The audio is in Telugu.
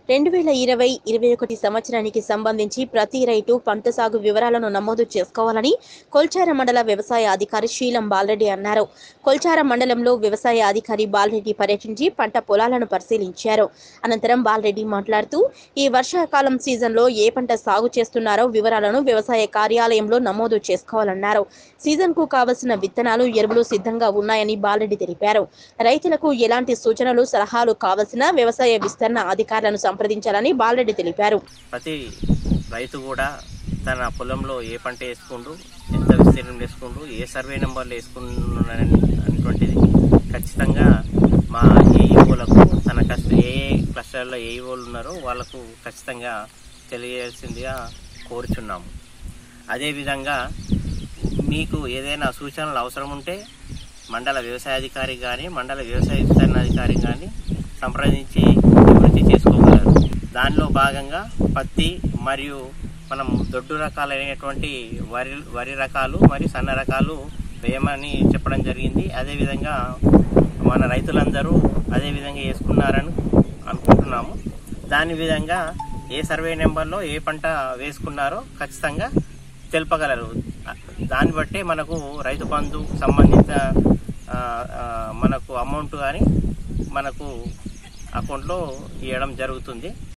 రెండు వేల ఇరవై ఇరవై ఒకటి సంవత్సరానికి సంబంధించి ప్రతి రైతు పంట సాగు వివరాలను నమోదు చేసుకోవాలని కొల్చార మండల వ్యవసాయ అధికారి శీలం బాలరెడ్డి అన్నారు కొల్చార మండలంలో వ్యవసాయ అధికారి బాలరెడ్డి పర్యటించి పంట పొలాలను పరిశీలించారు అనంతరం బాలరెడ్డి మాట్లాడుతూ ఈ వర్షాకాలం సీజన్లో ఏ పంట సాగు చేస్తున్నారో వివరాలను వ్యవసాయ కార్యాలయంలో నమోదు చేసుకోవాలన్నారు సీజన్కు కావలసిన విత్తనాలు ఎరువులు సిద్ధంగా ఉన్నాయని బాలరెడ్డి తెలిపారు రైతులకు ఎలాంటి సూచనలు సలహాలు కావలసిన వ్యవసాయ విస్తరణ అధికారులను సంప్రదించాలని బాలరెడ్డి తెలిపారు ప్రతి రైతు కూడా తన పొలంలో ఏ పంట వేసుకుంటూ ఎంత విస్తీర్ణం వేసుకుంటూ ఏ సర్వే నెంబర్లు వేసుకున్నారని అనేటువంటిది ఖచ్చితంగా మా ఏఈఓలకు తన కష్ట ఏ ఏ క్లస్టర్లో ఏఈఓలు ఉన్నారో వాళ్ళకు ఖచ్చితంగా తెలియజేయాల్సిందిగా కోరుచున్నాము అదేవిధంగా మీకు ఏదైనా సూచనలు అవసరం ఉంటే మండల వ్యవసాయాధికారి కానీ మండల వ్యవసాయ విస్తరణాధికారి కానీ సంప్రదించి అభివృద్ధి చేసుకోగలరు దానిలో భాగంగా పత్తి మరియు మనం దొడ్డు రకాలైనటువంటి వరి వరి రకాలు మరియు సన్న రకాలు వేయమని చెప్పడం జరిగింది అదేవిధంగా మన రైతులందరూ అదే విధంగా వేసుకున్నారని అనుకుంటున్నాము దాని విధంగా ఏ సర్వే నెంబర్లో ఏ పంట వేసుకున్నారో ఖచ్చితంగా తెలుపగలరు దాన్ని బట్టే మనకు రైతు బంధు సంబంధిత ఆ, ఆ, మనకు అమౌంట్ కానీ మనకు అకౌంట్లో ఇవ్వడం జరుగుతుంది